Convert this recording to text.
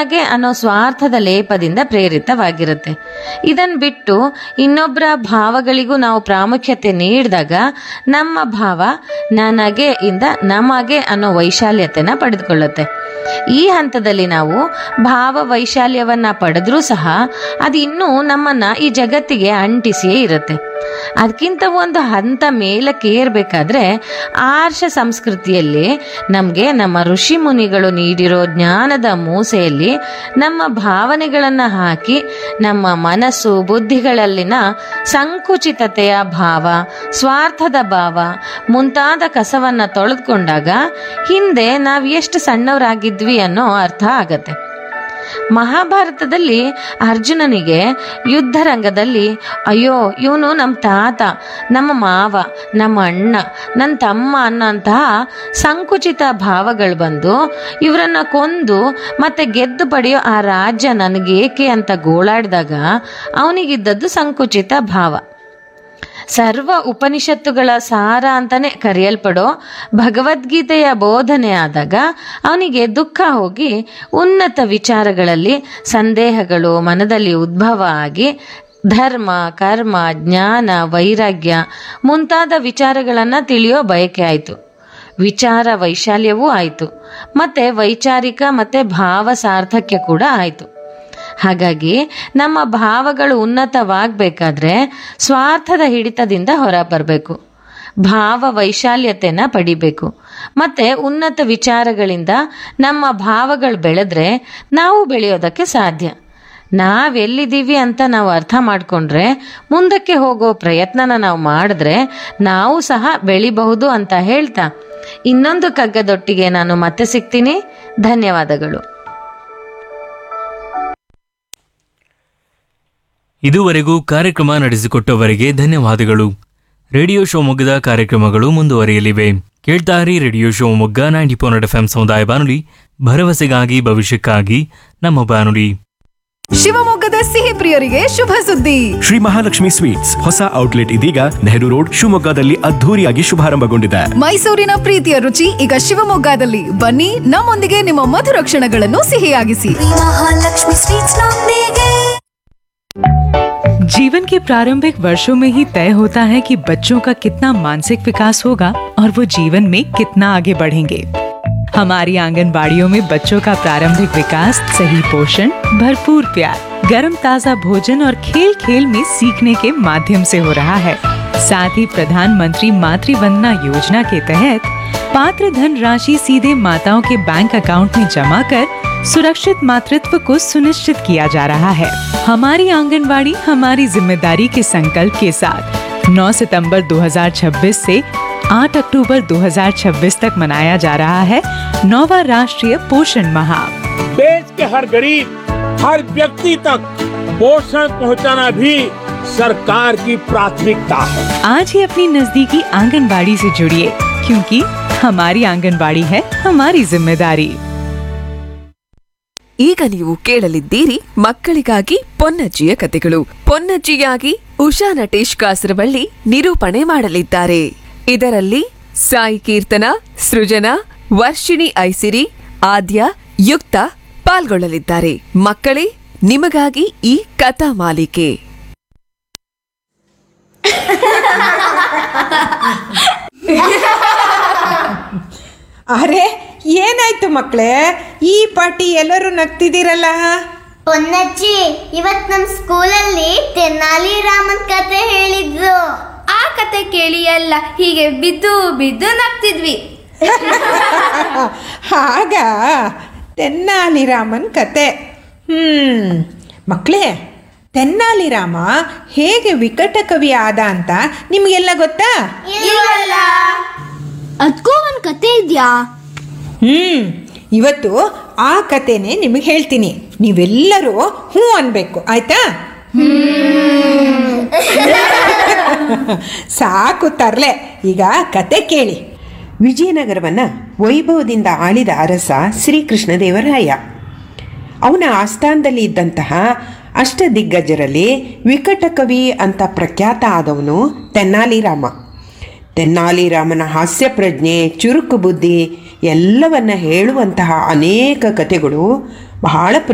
ನನಗೆ ಅನ್ನೋ ಸ್ವಾರ್ಥದ ಲೇಪದಿಂದ ಪ್ರೇರಿತವಾಗಿರುತ್ತೆ ಇದನ್ ಬಿಟ್ಟು ಇನ್ನೊಬ್ಬರ ಭಾವಗಳಿಗೂ ನಾವು ಪ್ರಾಮುಖ್ಯತೆ ನೀಡಿದಾಗ ನಮ್ಮ ಭಾವ ನನಗೆ ಇಂದ ನಮಗೆ ಅನ್ನೋ ವೈಶಾಲ್ಯತೆನ ಪಡೆದುಕೊಳ್ಳುತ್ತೆ ಈ ಹಂತದಲ್ಲಿ ನಾವು ಭಾವ ವೈಶಾಲ್ಯವನ್ನ ಪಡೆದ್ರೂ ಸಹ ಅದು ಇನ್ನೂ ನಮ್ಮನ್ನ ಈ ಜಗತ್ತಿಗೆ ಅಂಟಿಸಿಯೇ ಇರುತ್ತೆ ಅದಕ್ಕಿಂತ ಒಂದು ಹಂತ ಮೇಲಕ್ಕೆ ಏರ್ಬೇಕಾದ್ರೆ ಆರ್ಷ ಸಂಸ್ಕೃತಿಯಲ್ಲಿ ನಮಗೆ ನಮ್ಮ ಋಷಿ ಮುನಿಗಳು ನೀಡಿರೋ ಜ್ಞಾನದ ಮೂಸೆಯಲ್ಲಿ ನಮ್ಮ ಭಾವನೆಗಳನ್ನು ಹಾಕಿ ನಮ್ಮ ಮನಸ್ಸು ಬುದ್ಧಿಗಳಲ್ಲಿನ ಸಂಕುಚಿತತೆಯ ಭಾವ ಸ್ವಾರ್ಥದ ಭಾವ ಮುಂತಾದ ಕಸವನ್ನ ತೊಳೆದುಕೊಂಡಾಗ ಹಿಂದೆ ನಾವು ಎಷ್ಟು ಸಣ್ಣವರಾಗಿದ್ವಿ ಅನ್ನೋ ಅರ್ಥ ಆಗತ್ತೆ ಮಹಾಭಾರತದಲ್ಲಿ ಅರ್ಜುನನಿಗೆ ಯುದ್ಧ ರಂಗದಲ್ಲಿ ಅಯ್ಯೋ ಇವನು ನಮ್ಮ ತಾತ ನಮ್ಮ ಮಾವ ನಮ್ಮ ಅಣ್ಣ ನನ್ನ ತಮ್ಮ ಅನ್ನೋಂತಹ ಸಂಕುಚಿತ ಭಾವಗಳು ಬಂದು ಇವರನ್ನ ಕೊಂದು ಮತ್ತೆ ಗೆದ್ದು ಪಡೆಯೋ ಆ ರಾಜ್ಯ ನನಗೇಕೆ ಅಂತ ಗೋಳಾಡಿದಾಗ ಅವನಿಗಿದ್ದದ್ದು ಸಂಕುಚಿತ ಭಾವ ಸರ್ವ ಉಪನಿಷತ್ತುಗಳ ಸಾರ ಅಂತಾನೆ ಕರೆಯಲ್ಪಡೋ ಭಗವದ್ಗೀತೆಯ ಬೋಧನೆ ಆದಾಗ ಅವನಿಗೆ ದುಃಖ ಹೋಗಿ ಉನ್ನತ ವಿಚಾರಗಳಲ್ಲಿ ಸಂದೇಹಗಳು ಮನದಲ್ಲಿ ಉದ್ಭವ ಆಗಿ ಧರ್ಮ ಕರ್ಮ ಜ್ಞಾನ ವೈರಾಗ್ಯ ಮುಂತಾದ ವಿಚಾರಗಳನ್ನು ತಿಳಿಯೋ ಬಯಕೆ ಆಯಿತು ವಿಚಾರ ವೈಶಾಲ್ಯವೂ ಆಯಿತು ಮತ್ತೆ ವೈಚಾರಿಕ ಮತ್ತೆ ಭಾವ ಸಾರ್ಥಕ್ಯ ಕೂಡ ಆಯಿತು ಹಾಗಾಗಿ ನಮ್ಮ ಭಾವಗಳು ಉನ್ನತವಾಗಬೇಕಾದ್ರೆ ಸ್ವಾರ್ಥದ ಹಿಡಿತದಿಂದ ಹೊರ ಬರಬೇಕು ಭಾವ ವೈಶಾಲ್ಯತೆನ ಪಡಿಬೇಕು ಮತ್ತೆ ಉನ್ನತ ವಿಚಾರಗಳಿಂದ ನಮ್ಮ ಭಾವಗಳು ಬೆಳೆದ್ರೆ ನಾವು ಬೆಳೆಯೋದಕ್ಕೆ ಸಾಧ್ಯ ನಾವೆಲ್ಲಿದ್ದೀವಿ ಅಂತ ನಾವು ಅರ್ಥ ಮಾಡಿಕೊಂಡ್ರೆ ಮುಂದಕ್ಕೆ ಹೋಗೋ ಪ್ರಯತ್ನನ ನಾವು ಮಾಡಿದ್ರೆ ನಾವು ಸಹ ಬೆಳಿಬಹುದು ಅಂತ ಹೇಳ್ತಾ ಇನ್ನೊಂದು ಕಗ್ಗದೊಟ್ಟಿಗೆ ನಾನು ಮತ್ತೆ ಸಿಗ್ತೀನಿ ಧನ್ಯವಾದಗಳು ಇದುವರೆಗೂ ಕಾರ್ಯಕ್ರಮ ನಡೆಸಿಕೊಟ್ಟವರಿಗೆ ಧನ್ಯವಾದಗಳು ರೇಡಿಯೋ ಶಿವಮೊಗ್ಗದ ಕಾರ್ಯಕ್ರಮಗಳು ಮುಂದುವರಿಯಲಿವೆ ಕೇಳ್ತಾರಿ radio Shivamogga ninety four F M ಸಮುದಾಯ ಬಾನುಲಿ ಭರವಸೆಗಾಗಿ ಭವಿಷ್ಯಕ್ಕಾಗಿ ನಮ್ಮ ಬಾನುಲಿ ಶಿವಮೊಗ್ಗದ ಸಿಹಿ ಪ್ರಿಯರಿಗೆ ಶುಭ ಸುದ್ದಿ ಶ್ರೀ ಮಹಾಲಕ್ಷ್ಮಿ ಸ್ವೀಟ್ಸ್ ಹೊಸ ಔಟ್ಲೆಟ್ ಇದೀಗ ನೆಹರು ರೋಡ್ ಶಿವಮೊಗ್ಗದಲ್ಲಿ ಅದ್ಧೂರಿಯಾಗಿ ಶುಭಾರಂಭಗೊಂಡಿದೆ ಮೈಸೂರಿನ ಪ್ರೀತಿಯ ರುಚಿ ಈಗ ಶಿವಮೊಗ್ಗದಲ್ಲಿ ಬನ್ನಿ ನಮ್ಮೊಂದಿಗೆ ನಿಮ್ಮ ಮಧುರ ಕ್ಷಣಗಳನ್ನು ಸಿಹಿಯಾಗಿಸಿ महालक्ष्मी स्वीट्स नंदेगे जीवन के प्रारंभिक वर्षों में ही तय होता है कि बच्चों का कितना मानसिक विकास होगा और वो जीवन में कितना आगे बढ़ेंगे हमारी आंगनबाड़ियों में बच्चों का प्रारंभिक विकास सही पोषण भरपूर प्यार गर्म ताजा भोजन और खेल खेल में सीखने के माध्यम से हो रहा है साथ ही प्रधानमंत्री मातृ वंदना योजना के तहत पात्र धन राशि सीधे माताओं के बैंक अकाउंट में जमा कर सुरक्षित मातृत्व को सुनिश्चित किया जा रहा है हमारी आंगनवाड़ी हमारी जिम्मेदारी के संकल्प के साथ 9 सितंबर 2026 से 8 अक्टूबर 2026 तक मनाया जा रहा है नौवा राष्ट्रीय पोषण माह देश के हर गरीब हर व्यक्ति तक पोषण पहुंचाना भी सरकार की प्राथमिकता है आज ही अपनी नजदीकी आंगनबाड़ी से जुड़िए क्योंकि हमारी आंगनबाड़ी है हमारी जिम्मेदारी ಈಗ ನೀವು ಕೇಳಲಿದ್ದೀರಿ ಮಕ್ಕಳಿಗಾಗಿ ಪೊನ್ನಜ್ಜಿಯ ಕತೆಗಳು ಪೊನ್ನಜ್ಜಿಯಾಗಿ ಉಷಾ ನಟೇಶ್ ಕಾಸರವಳ್ಳಿ ನಿರೂಪಣೆ ಮಾಡಲಿದ್ದಾರೆ ಇದರಲ್ಲಿ ಸಾಯಿ ಕೀರ್ತನ ಸೃಜನಾ ವರ್ಷಿಣಿ ಐಸಿರಿ ಆದ್ಯ ಯುಕ್ತ ಪಾಲ್ಗೊಳ್ಳಲಿದ್ದಾರೆ ಮಕ್ಕಳೇ ನಿಮಗಾಗಿ ಈ ಕಥಾ ಮಾಲಿಕೆ ಅರೆ ಏನಾಯ್ತು ಮಕ್ಕಳೇ ಈ ಪಾಟಿ ಎಲ್ಲರೂ ನಗ್ತಿದ್ದೀರಲ್ಲ ಪೊನ್ನಜ್ಜಿ ಇವತ್ ನಮ್ ಸ್ಕೂಲಲ್ಲಿ ತೆನಾಲಿ ರಾಮನ್ ಕತೆ ಹೇಳಿದ್ರು ಆ ಕತೆ ಕೇಳಿ ಎಲ್ಲ ಹೀಗೆ ಬಿದ್ದು ಬಿದ್ದು ನಗ್ತಿದ್ವಿ ಆಗ ತೆನ್ನಾಲಿ ರಾಮನ್ ಕತೆ ಹ್ಮ್ ಮಕ್ಕಳೇ ತೆನ್ನಾಲಿ ರಾಮ ಹೇಗೆ ವಿಕಟ ಕವಿ ಆದ ಅಂತ ನಿಮಗೆಲ್ಲ ಗೊತ್ತಾ ಅದ್ಕೂ ಒಂದ್ ಕತೆ ಇದ್ಯಾ ಹ್ಮ್ ಇವತ್ತು ಆ ಕತೆನೇ ನಿಮಗೆ ಹೇಳ್ತೀನಿ ನೀವೆಲ್ಲರೂ ಹ್ಞೂ ಅನ್ಬೇಕು ಆಯ್ತಾ ಸಾಕು ತರ್ಲೆ ಈಗ ಕತೆ ಕೇಳಿ ವಿಜಯನಗರವನ್ನ ವೈಭವದಿಂದ ಆಳಿದ ಅರಸ ಶ್ರೀಕೃಷ್ಣದೇವರಾಯ ಅವನ ಆಸ್ಥಾನದಲ್ಲಿ ಇದ್ದಂತಹ ಅಷ್ಟದಿಗ್ಗಜರಲ್ಲಿ ವಿಕಟ ಕವಿ ಅಂತ ಪ್ರಖ್ಯಾತ ಆದವನು ತೆನ್ನಾಲಿರಾಮ ತೆನ್ನಾಲಿರಾಮನ ಹಾಸ್ಯ ಪ್ರಜ್ಞೆ ಚುರುಕು ಬುದ್ಧಿ ಎಲ್ಲವನ್ನ ಹೇಳುವಂತಹ ಅನೇಕ ಕಥೆಗಳು ಬಹಳ